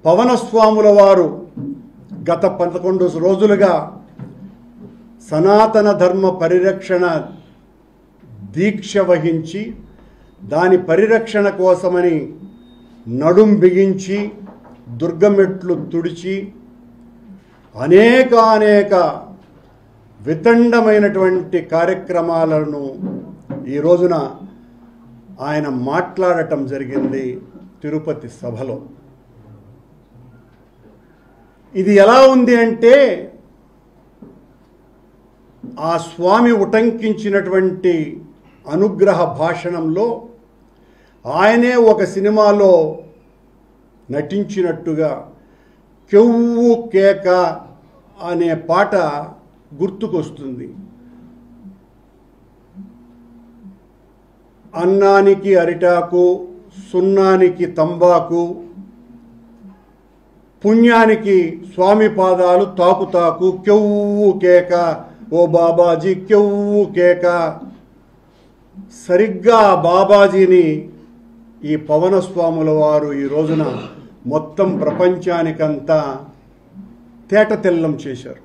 పవనస్వాముల వారు గత పదకొండు రోజులుగా సనాతన ధర్మ పరిరక్షణ దీక్ష వహించి దాని పరిరక్షణ కోసమని నడుం బిగించి దుర్గమెట్లు తుడిచి అనేక అనేక వితండమైనటువంటి కార్యక్రమాలను ఈ రోజున ఆయన మాట్లాడటం జరిగింది తిరుపతి సభలో ఇది ఎలా ఉంది అంటే ఆ స్వామి ఉటంకించినటువంటి అనుగ్రహ భాషణంలో ఆయనే ఒక సినిమాలో నటించినట్టుగా కెవ్వు కేక అనే పాట గుర్తుకొస్తుంది అన్నానికి అరిటాకు సున్నానికి తంబాకు పుణ్యానికి స్వామి పాదాలు తాకుతాకు కెవ్వు కేక ఓ బాబాజీ కెవ్వు కేక సరిగ్గా ఆ బాబాజీని ఈ పవన స్వాముల వారు ఈ రోజున మొత్తం ప్రపంచానికంతా తేటతెల్లం చేశారు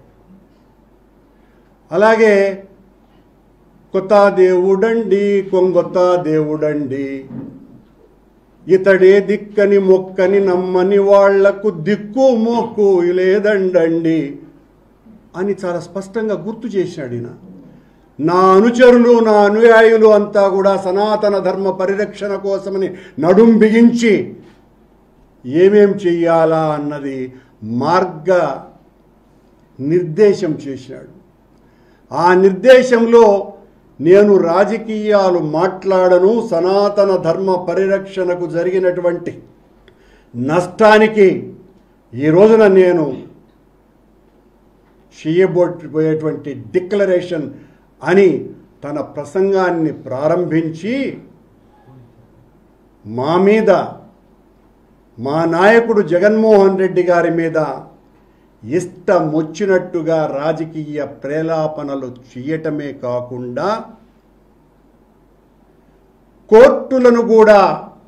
అలాగే కొత్త దేవుడండి కొంగొత్త దేవుడండి ఇతడే దిక్కని మొక్కని నమ్మని వాళ్లకు దిక్కు మొక్కు లేదండండి అని చాలా స్పష్టంగా గుర్తు చేశాడు ఈయన నా అనుచరులు నా అనుయాయులు అంతా కూడా సనాతన ధర్మ పరిరక్షణ కోసమని నడుం బిగించి ఏమేం చెయ్యాలా అన్నది మార్గ నిర్దేశం చేశాడు ఆ నిర్దేశంలో నేను రాజకీయాలు మాట్లాడను సనాతన ధర్మ పరిరక్షణకు జరిగినటువంటి నష్టానికి ఈ రోజున నేను చేయబోయేటువంటి డిక్లరేషన్ అని తన ప్రసంగాన్ని ప్రారంభించి మా మీద మా నాయకుడు జగన్మోహన్ రెడ్డి గారి మీద ఇష్టం వచ్చినట్టుగా రాజకీయ ప్రేలాపనలు చేయటమే కాకుండా కోర్టులను కూడా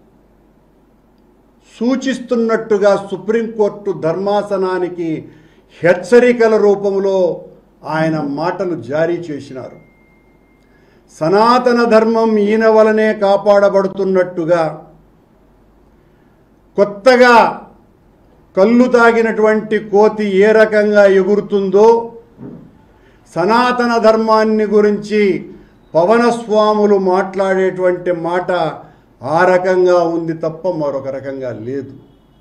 సూచిస్తున్నట్టుగా సుప్రీంకోర్టు ధర్మాసనానికి హెచ్చరికల రూపంలో ఆయన మాటలు జారీ చేసినారు సనాతన ధర్మం ఈయన వలనే కాపాడబడుతున్నట్టుగా కొత్తగా కళ్ళు తాగినటువంటి కోతి ఏ రకంగా ఎగురుతుందో సనాతన ధర్మాన్ని గురించి పవనస్వాములు మాట్లాడేటువంటి మాట ఆ రకంగా ఉంది తప్ప మరొక రకంగా లేదు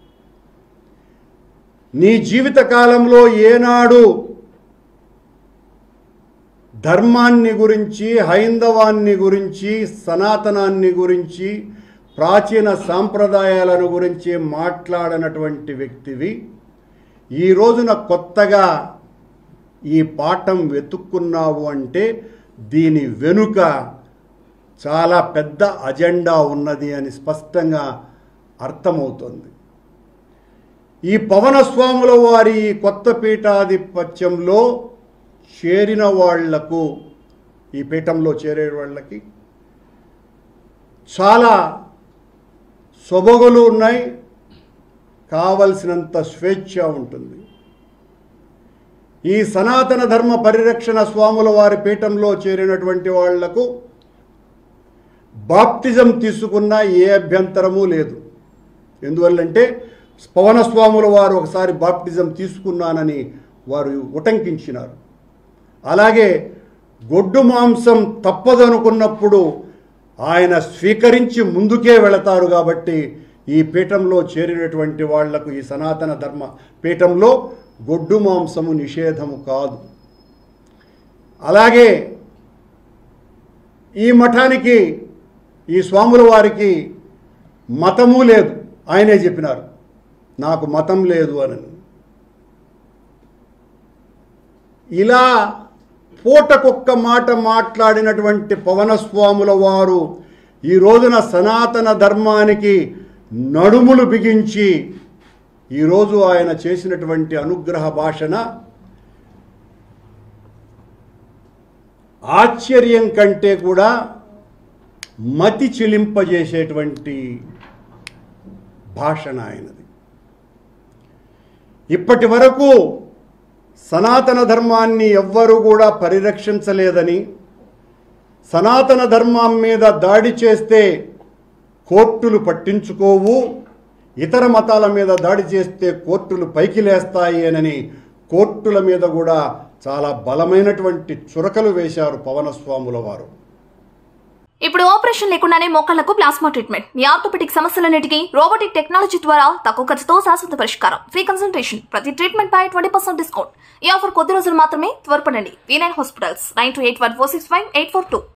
నీ జీవిత కాలంలో ఏనాడు ధర్మాన్ని గురించి హైందవాన్ని గురించి సనాతనాన్ని గురించి ప్రాచీన సాంప్రదాయాలను గురించి మాట్లాడనటువంటి వ్యక్తివి ఈ రోజున కొత్తగా ఈ పాఠం వెతుక్కున్నావు అంటే దీని వెనుక చాలా పెద్ద అజెండా ఉన్నది అని స్పష్టంగా అర్థమవుతుంది ఈ పవనస్వాముల వారి ఈ కొత్త పీఠాధిపత్యంలో చేరిన వాళ్లకు ఈ పీఠంలో చేరే వాళ్ళకి చాలా సొబగులు ఉన్నాయి కావలసినంత స్వేచ్ఛ ఉంటుంది ఈ సనాతన ధర్మ పరిరక్షణ స్వాముల వారి పీఠంలో చేరినటువంటి వాళ్లకు బాప్తిజం తీసుకున్న ఏ అభ్యంతరము లేదు ఎందువల్లంటే పవనస్వాముల వారు ఒకసారి బాప్టిజం తీసుకున్నానని వారు ఉటంకించినారు అలాగే గొడ్డు మాంసం తప్పదనుకున్నప్పుడు ఆయన స్వీకరించి ముందుకే వెళతారు కాబట్టి ఈ పీఠంలో చేరినటువంటి వాళ్లకు ఈ సనాతన ధర్మ పీఠంలో గొడ్డు మాంసము నిషేధము కాదు అలాగే ఈ మఠానికి ఈ స్వాముల వారికి మతము లేదు ఆయనే చెప్పినారు నాకు మతం లేదు అని ఇలా పూటకొక్క మాట మాట్లాడినటువంటి పవనస్వాముల వారు ఈ రోజున సనాతన ధర్మానికి నడుములు బిగించి ఈరోజు ఆయన చేసినటువంటి అనుగ్రహ భాషణ ఆశ్చర్యం కంటే కూడా మతి చిలింపజేసేటువంటి భాషణ ఆయనది ఇప్పటి వరకు సనాతన ధర్మాన్ని ఎవ్వరూ కూడా పరిరక్షించలేదని సనాతన ధర్మం మీద దాడి చేస్తే కోర్టులు పట్టించుకోవు ఇతర మతాల మీద దాడి చేస్తే కోర్టులు పైకి లేస్తాయి అని కోర్టుల మీద కూడా చాలా బలమైనటువంటి చురకలు వేశారు పవనస్వాముల వారు ఇప్పుడు ఆపరేషన్ లేకుండానే మోకాళ్లకు ప్లాస్మా ట్రీట్మెంట్ మీ ఆర్థోపెటిక్ సమస్యలన్నిటికీ రోబోటిక్ టెక్నాలజీ ద్వారా తక్కువ ఖర్చుతో శాశ్వత పరిష్కారం ఫ్రీ కన్సల్టేషన్ ప్రతి ట్రీట్మెంట్ పై ట్వంటీ పర్సెంట్ డిస్కౌంట్ ఈ ఆఫర్ కొద్ది రోజులు మాత్రమే త్వరపడండి V nine hospitals nine two eight one four six five eight four two